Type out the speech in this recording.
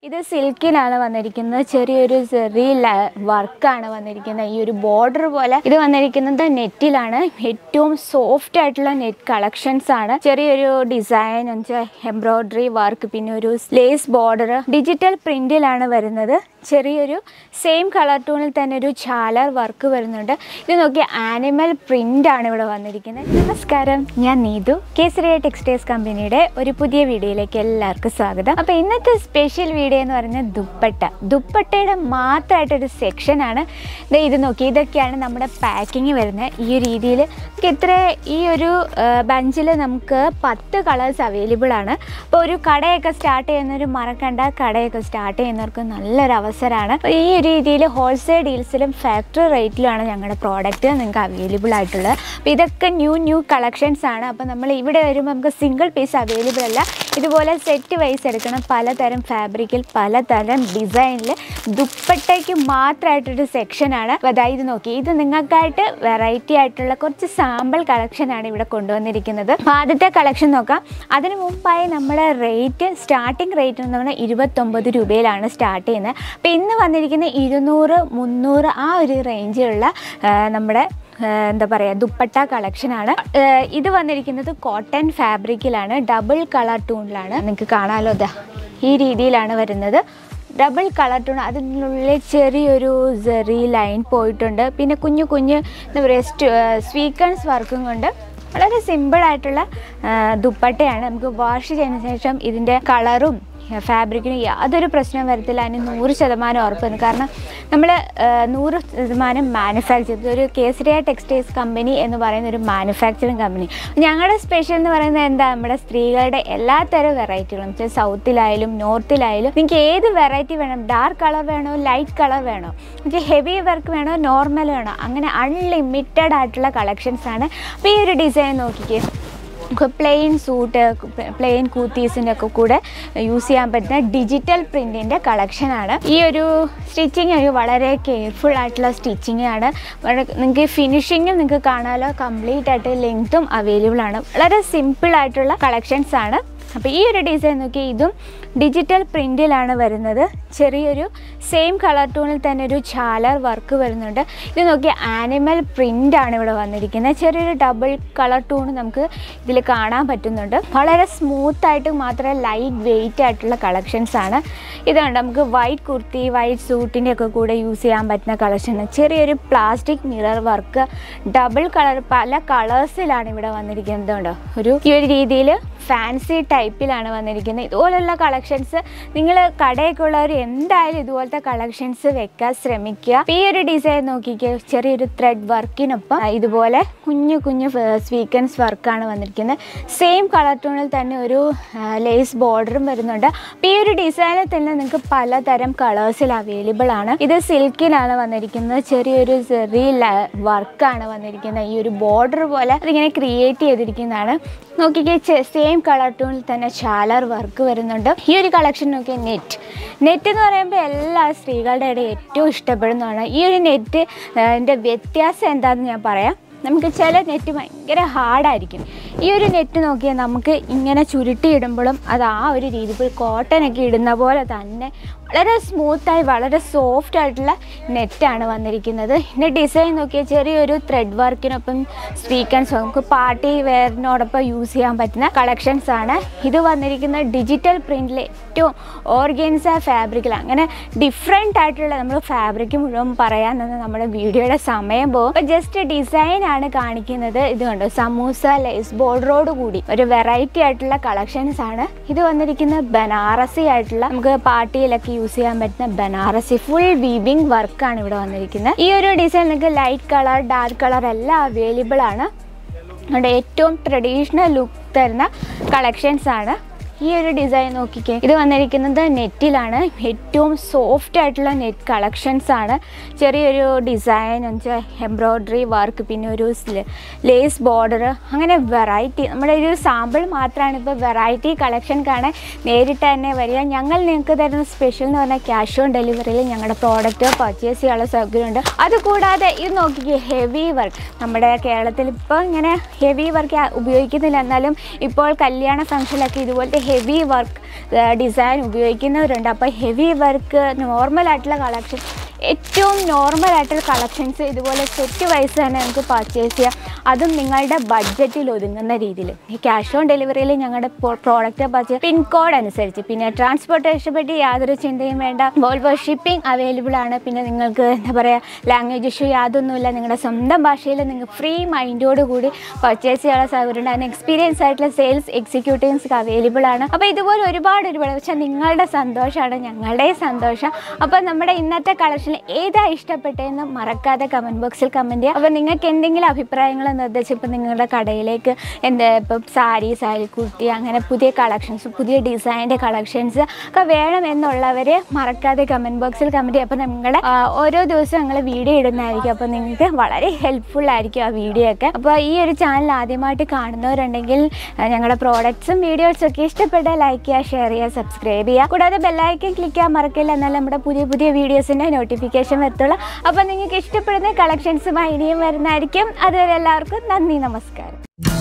ഇത് സിൽക്കിലാണ് വന്നിരിക്കുന്നത് ചെറിയൊരു ചെറിയ വർക്കാണ് വന്നിരിക്കുന്നത് ഈ ഒരു ബോർഡർ പോലെ ഇത് വന്നിരിക്കുന്നത് നെറ്റിലാണ് ഏറ്റവും സോഫ്റ്റ് ആയിട്ടുള്ള നെറ്റ് കളക്ഷൻസ് ആണ് ചെറിയൊരു ഡിസൈൻ എംബ്രോയിഡറി വർക്ക് പിന്നെ ഒരു ലേസ് ബോർഡർ ഡിജിറ്റൽ പ്രിന്റിലാണ് വരുന്നത് ചെറിയൊരു സെയിം കളർ ടൂണിൽ തന്നെ ഒരു ചാലർ വർക്ക് വരുന്നുണ്ട് ഇത് നോക്കി ആനിമൽ പ്രിന്റ് ആണ് ഇവിടെ വന്നിരിക്കുന്നത് നമസ്കാരം ഞാൻ നീതു കേസരിയ ടെക്സ്റ്റൈൽസ് കമ്പനിയുടെ ഒരു പുതിയ വീഡിയോയിലേക്ക് എല്ലാവർക്കും സ്വാഗതം അപ്പോൾ ഇന്നത്തെ സ്പെഷ്യൽ വീഡിയോ എന്ന് പറയുന്നത് ദുപ്പട്ട ദുപ്പട്ടയുടെ മാത്രമായിട്ടൊരു സെക്ഷനാണ് ദേ ഇത് നോക്കി ഇതൊക്കെയാണ് നമ്മുടെ പാക്കിങ് വരുന്നത് ഈ ഒരു രീതിയിൽ നമുക്ക് ഇത്ര ഈ ഒരു ബഞ്ചിൽ നമുക്ക് പത്ത് കളേഴ്സ് അവൈലബിൾ ആണ് അപ്പോൾ ഒരു കടയൊക്കെ സ്റ്റാർട്ട് ചെയ്യുന്നവർ മറക്കണ്ട കടയൊക്കെ സ്റ്റാർട്ട് ചെയ്യുന്നവർക്ക് നല്ലൊരു അവസരമാണ് അപ്പോൾ ഈ ഒരു രീതിയിൽ ഹോൾസെയിൽ ഡീൽസിലും ഫാക്ടറി റേറ്റിലുമാണ് ഞങ്ങളുടെ പ്രോഡക്റ്റ് നിങ്ങൾക്ക് അവൈലബിൾ ആയിട്ടുള്ളത് അപ്പോൾ ഇതൊക്കെ ന്യൂ ന്യൂ കളക്ഷൻസ് ആണ് അപ്പോൾ നമ്മൾ ഇവിടെ വരുമ്പോൾ നമുക്ക് സിംഗിൾ പീസ് അവൈലബിൾ അല്ല ഇതുപോലെ സെറ്റ് വൈസ് എടുക്കണം പലതരം ഫാബ്രിക്കിൽ പലതരം ഡിസൈനിൽ ദുപ്പട്ടയ്ക്ക് മാത്രമായിട്ടൊരു സെക്ഷനാണ് അപ്പോൾ അതായത് നോക്കി ഇത് നിങ്ങൾക്കായിട്ട് വെറൈറ്റി ആയിട്ടുള്ള കുറച്ച് സാമ്പിൾ കളക്ഷനാണ് ഇവിടെ കൊണ്ടുവന്നിരിക്കുന്നത് അപ്പോൾ ആദ്യത്തെ കളക്ഷൻ നോക്കാം അതിന് മുമ്പായി നമ്മുടെ റേറ്റ് സ്റ്റാർട്ടിംഗ് റേറ്റ് എന്ന് പറഞ്ഞാൽ ഇരുപത്തൊമ്പത് രൂപയിലാണ് സ്റ്റാർട്ട് ചെയ്യുന്നത് അപ്പോൾ ഇന്ന് വന്നിരിക്കുന്ന ഇരുന്നൂറ് മുന്നൂറ് ആ ഒരു റേഞ്ചിലുള്ള ആ, നമ്മുടെ ആ, എന്താ പറയുക ദുപ്പട്ട കളക്ഷനാണ് ഇത് വന്നിരിക്കുന്നത് കോട്ടൺ ഫാബ്രിക്കിലാണ് ഡബിൾ കളർ ടൂണിലാണ് നിങ്ങൾക്ക് കാണാമല്ലോ ഇതാ ഈ രീതിയിലാണ് വരുന്നത് ഡബിൾ കളർ ടൂൺ അതിനുള്ളിൽ ചെറിയൊരു സെറി ലൈൻ പോയിട്ടുണ്ട് പിന്നെ കുഞ്ഞു കുഞ്ഞ് എന്താ പറയുക സ്വീക്കൻസ് വർക്കും കൊണ്ട് വളരെ സിമ്പിളായിട്ടുള്ള ദുപ്പട്ടയാണ് നമുക്ക് വാഷ് ചെയ്തതിന് ശേഷം ഇതിൻ്റെ കളറും ഫാബ്രിക്കിന് യാതൊരു പ്രശ്നവും വരത്തില്ല അതിന് നൂറ് ശതമാനം ഉറപ്പാണ് കാരണം നമ്മൾ നൂറ് ശതമാനം മാനുഫാക്ചർ ഒരു കേസരിയ ടെക്സ്റ്റൈൽസ് കമ്പനി എന്ന് പറയുന്ന ഒരു മാനുഫാക്ചറിങ് കമ്പനി ഞങ്ങളുടെ സ്പെഷ്യൽ എന്ന് പറയുന്നത് എന്താ നമ്മുടെ സ്ത്രീകളുടെ എല്ലാത്തരം വെറൈറ്റികളും വെച്ചാൽ സൗത്തിലായാലും നോർത്തിലായാലും നിങ്ങൾക്ക് ഏത് വെറൈറ്റി വേണം ഡാർക്ക് കളർ വേണോ ലൈറ്റ് കളർ വേണോ നിങ്ങൾക്ക് ഹെവി വർക്ക് വേണോ നോർമൽ വേണോ അങ്ങനെ അൺലിമിറ്റഡ് ആയിട്ടുള്ള കളക്ഷൻസ് ആണ് അപ്പോൾ ഈ ഒരു ഡിസൈൻ നോക്കിക്കേ നമുക്ക് പ്ലെയിൻ സൂട്ട് പ്ലെയിൻ കൂത്തീസിൻ്റെ ഒക്കെ കൂടെ യൂസ് ചെയ്യാൻ പറ്റുന്ന ഡിജിറ്റൽ പ്രിൻറ്റിൻ്റെ കളക്ഷനാണ് ഈ ഒരു സ്റ്റിച്ചിങ് ഒരു വളരെ കെയർഫുൾ ആയിട്ടുള്ള സ്റ്റിച്ചിങ് ആണ് വളരെ നിങ്ങൾക്ക് ഫിനിഷിങ്ങും നിങ്ങൾക്ക് കാണാമല്ലോ കംപ്ലീറ്റ് ആയിട്ട് ലെങ്ത്തും അവൈലബിൾ ആണ് വളരെ സിമ്പിൾ ആയിട്ടുള്ള കളക്ഷൻസ് ആണ് അപ്പോൾ ഈ ഒരു ഡിസൈൻ നോക്കി ഇതും ഡിജിറ്റൽ പ്രിൻറ്റിലാണ് വരുന്നത് ചെറിയൊരു സെയിം കളർ ടൂണിൽ തന്നെ ഒരു ചാലർ വർക്ക് വരുന്നുണ്ട് ഇത് നോക്കി ആനിമൽ പ്രിൻ്റ് ആണ് ഇവിടെ വന്നിരിക്കുന്നത് ചെറിയൊരു ഡബിൾ കളർ ടൂൺ നമുക്ക് ഇതിൽ കാണാൻ പറ്റുന്നുണ്ട് വളരെ സ്മൂത്ത് ആയിട്ട് മാത്രമേ ലൈറ്റ് വെയിറ്റ് ആയിട്ടുള്ള കളക്ഷൻസ് ആണ് ഇതുണ്ട് നമുക്ക് വൈറ്റ് കുർത്തി വൈറ്റ് സൂട്ടിൻ്റെ ഒക്കെ കൂടെ യൂസ് ചെയ്യാൻ പറ്റുന്ന കളക്ഷൻ ചെറിയൊരു plastic mirror work double colour പല കളേഴ്സിലാണ് ഇവിടെ വന്നിരിക്കുന്നത് കണ്ടോ ഒരു ഈ ഒരു രീതിയിൽ ഫാൻസി ടൈപ്പിലാണ് വന്നിരിക്കുന്നത് ഇതുപോലുള്ള കളക്ഷൻസ് നിങ്ങൾ കടയൊക്കെ ഉള്ളവർ എന്തായാലും ഇതുപോലത്തെ കളക്ഷൻസ് വെക്കാൻ ശ്രമിക്കുക ഈ ഒരു ഡിസൈൻ നോക്കിക്കേ ചെറിയൊരു ത്രെഡ് വർക്കിനൊപ്പം ഇതുപോലെ കുഞ്ഞു കുഞ്ഞു സ്വീക്കൻസ് വർക്കാണ് വന്നിരിക്കുന്നത് സെയിം കളർ ടൂണിൽ തന്നെ ഒരു ലേസ് ബോർഡറും വരുന്നുണ്ട് അപ്പോൾ ഈ ഒരു ഡിസൈനിൽ തന്നെ നിങ്ങൾക്ക് പലതരം കളേഴ്സിൽ അവൈലബിൾ ആണ് ഇത് സിൽക്കിലാണ് വന്നിരിക്കുന്നത് ചെറിയൊരു ചെറിയ വർക്കാണ് വന്നിരിക്കുന്നത് ഈ ഒരു ബോർഡർ പോലെ അതിങ്ങനെ ക്രിയേറ്റ് ചെയ്തിരിക്കുന്നതാണ് നോക്കിക്കേ സെയിം കളർ ടൂണിൽ തന്നെ ചാലർ വർക്ക് വരുന്നുണ്ട് ഈ ഒരു കളക്ഷൻ നോക്കിയാൽ നെറ്റ് നെറ്റ് എന്ന് പറയുമ്പോൾ എല്ലാ സ്ത്രീകളുടെ ഇടയിൽ ഏറ്റവും ഇഷ്ടപ്പെടുന്നതാണ് ഈ ഒരു നെറ്റ് അതിൻ്റെ വ്യത്യാസം എന്താണെന്ന് ഞാൻ പറയാം നമുക്ക് ചില നെറ്റ് ഭയങ്കര ഹാർഡായിരിക്കും ഈ ഒരു നെറ്റ് നോക്കിയാൽ നമുക്ക് ഇങ്ങനെ ചുരുട്ടി ഇടുമ്പോഴും അത് ആ ഒരു രീതി ഇപ്പോൾ കോട്ടനൊക്കെ ഇടുന്ന പോലെ തന്നെ വളരെ സ്മൂത്തായി വളരെ സോഫ്റ്റ് ആയിട്ടുള്ള നെറ്റാണ് വന്നിരിക്കുന്നത് ഇതിൻ്റെ ഡിസൈൻ നോക്കിയാൽ ചെറിയൊരു ത്രെഡ് വർക്കിനൊപ്പം സ്വീക്കൻസ് നമുക്ക് പാർട്ടി വെയറിനോടൊപ്പം യൂസ് ചെയ്യാൻ പറ്റുന്ന കളക്ഷൻസ് ആണ് ഇത് വന്നിരിക്കുന്ന ഡിജിറ്റൽ പ്രിൻറ്റിൽ ഏറ്റവും ഓർഗൻസ ഫാബ്രിക്കിൽ അങ്ങനെ ഡിഫറെൻ്റ് ആയിട്ടുള്ള നമ്മൾ ഫാബ്രിക് മുഴുവൻ പറയാൻ നിന്ന് നമ്മുടെ വീഡിയോയുടെ സമയം പോകും അപ്പോൾ ജസ്റ്റ് ഡിസൈൻ ആണ് കാണിക്കുന്നത് ഇത് കണ്ടോ സമൂസ ലേസ് ബോർഡറോട് കൂടി ഒരു വെറൈറ്റി ആയിട്ടുള്ള കളക്ഷൻസ് ആണ് ഇത് വന്നിരിക്കുന്ന ബനാറസി ആയിട്ടുള്ള നമുക്ക് പാർട്ടിയിലൊക്കെ യൂസ് ചെയ്യാൻ പറ്റുന്ന ബനാറസി ഫുൾ വീവിങ് വർക്കാണ് ഇവിടെ വന്നിരിക്കുന്നത് ഈ ഒരു ഡിസൈൻ നിങ്ങൾക്ക് ലൈറ്റ് കളർ ഡാർക്ക് കളർ എല്ലാം അവൈലബിൾ ആണ് അവിടെ ഏറ്റവും ട്രഡീഷണൽ ലുക്ക് തരുന്ന കളക്ഷൻസ് ആണ് ഈ ഒരു ഡിസൈൻ നോക്കിക്കേ ഇത് വന്നിരിക്കുന്നത് നെറ്റിലാണ് ഏറ്റവും സോഫ്റ്റ് ആയിട്ടുള്ള നെറ്റ് കളക്ഷൻസ് ആണ് ചെറിയൊരു ഡിസൈൻ വെച്ചാൽ എംബ്രോയ്ഡറി വർക്ക് പിന്നെ ഒരു ലേസ് ബോർഡർ അങ്ങനെ വെറൈറ്റി നമ്മുടെ ഒരു സാമ്പിൾ മാത്രമാണ് ഇപ്പോൾ വെറൈറ്റി കളക്ഷൻ കാണാൻ നേരിട്ട് തന്നെ വരിക ഞങ്ങൾ നിങ്ങൾക്ക് തരുന്ന സ്പെഷ്യൽ എന്ന് പറഞ്ഞാൽ ക്യാഷ് ഓൺ ഡെലിവറിയിൽ ഞങ്ങളുടെ പ്രോഡക്റ്റ് പർച്ചേസ് ചെയ്യാനുള്ള സൗകര്യമുണ്ട് അതുകൂടാതെ ഇത് നോക്കിക്കേ ഹെവി വർക്ക് നമ്മുടെ കേരളത്തിൽ ഇപ്പോൾ ഇങ്ങനെ ഹെവി വർക്ക് ഉപയോഗിക്കുന്നില്ല എന്നാലും ഇപ്പോൾ കല്യാണ ഫംഗ്ഷനിലൊക്കെ ഇതുപോലത്തെ ഹെവി വർക്ക് ഡിസൈൻ ഉപയോഗിക്കുന്നവരുണ്ട് അപ്പോൾ ഹെവി വർക്ക് നോർമൽ ആയിട്ടുള്ള കളക്ഷൻ ഏറ്റവും നോർമൽ ആയിട്ടുള്ള കളക്ഷൻസ് ഇതുപോലെ സെറ്റ് വൈസ് തന്നെ നമുക്ക് പർച്ചേസ് ചെയ്യാം അതും നിങ്ങളുടെ ബഡ്ജറ്റിൽ ഒതുങ്ങുന്ന രീതിയിൽ ഈ ക്യാഷ് ഓൺ ഡെലിവറിയിൽ ഞങ്ങളുടെ പ്രോഡക്റ്റ് പർച്ചേസ് പിൻ കോഡ് അനുസരിച്ച് പിന്നെ ട്രാൻസ്പോർട്ടേഷൻ പറ്റി യാതൊരു ചിന്തയും വേണ്ട വോൾവോ ഷിപ്പിംഗ് അവൈലബിൾ ആണ് പിന്നെ നിങ്ങൾക്ക് എന്താ പറയുക ലാംഗ്വേജ് ഇഷ്യൂ യാതൊന്നുമില്ല നിങ്ങളുടെ സ്വന്തം ഭാഷയിൽ നിങ്ങൾക്ക് ഫ്രീ മൈൻഡോട് കൂടി പർച്ചേസ് ചെയ്യാനുള്ള സൗകര്യമുണ്ട് അതിന് എക്സ്പീരിയൻസ് ആയിട്ടുള്ള സെയിൽസ് എക്സിക്യൂട്ടീവ്സ് അവൈലബിൾ ആണ് അപ്പോൾ ഇതുപോലെ ഒരുപാട് ഒരുപാട് പക്ഷേ നിങ്ങളുടെ സന്തോഷമാണ് ഞങ്ങളുടെ സന്തോഷം അപ്പോൾ നമ്മുടെ ഇന്നത്തെ കളക്ഷനിൽ ഏതാ ഇഷ്ടപ്പെട്ടതെന്ന് മറക്കാതെ കമൻറ്റ് ബോക്സിൽ കമൻറ്റ് ചെയ്യുക അപ്പോൾ നിങ്ങൾക്ക് എന്തെങ്കിലും അഭിപ്രായങ്ങൾ നിർദ്ദേശം ഇപ്പോൾ നിങ്ങളുടെ കടയിലേക്ക് എന്താ ഇപ്പം സാരി സാരി കുർത്തി അങ്ങനെ പുതിയ കളക്ഷൻസ് പുതിയ ഡിസൈൻ്റെ കളക്ഷൻസ് ഒക്കെ വേണം എന്നുള്ളവർ മറക്കാതെ കമൻറ്റ് ബോക്സിൽ കമൻറ്റ് ചെയ്യുക അപ്പോൾ നിങ്ങളുടെ ആ, ഓരോ ദിവസവും ഞങ്ങൾ വീഡിയോ ഇടുന്നതായിരിക്കും അപ്പോൾ നിങ്ങൾക്ക് വളരെ ഹെൽപ്ഫുൾ ആയിരിക്കും ആ വീഡിയോ ഒക്കെ അപ്പോൾ ഈ ഒരു ചാനൽ ആദ്യമായിട്ട് കാണുന്നവരുണ്ടെങ്കിൽ ആ, ഞങ്ങളുടെ പ്രോഡക്ട്സും വീഡിയോസും ഒക്കെ ഇഷ്ടപ്പെട്ടാൽ ലൈക്ക് ചെയ്യുക ഷെയർ ചെയ്യുക സബ്സ്ക്രൈബ് ചെയ്യുക കൂടാതെ ബെല്ലൈക്കൻ ക്ലിക്ക് ചെയ്യാൻ മറക്കില്ല എന്നാൽ നമ്മുടെ പുതിയ പുതിയ വീഡിയോസിൻ്റെ നോട്ടിഫിക്കേഷൻ വരത്തുള്ളൂ അപ്പോൾ നിങ്ങൾക്ക് ഇഷ്ടപ്പെടുന്ന കളക്ഷൻസുമായി ഇനിയും വരുന്നതായിരിക്കും അതുവരെ എല്ലാവർക്കും നന്ദി നമസ്കാരം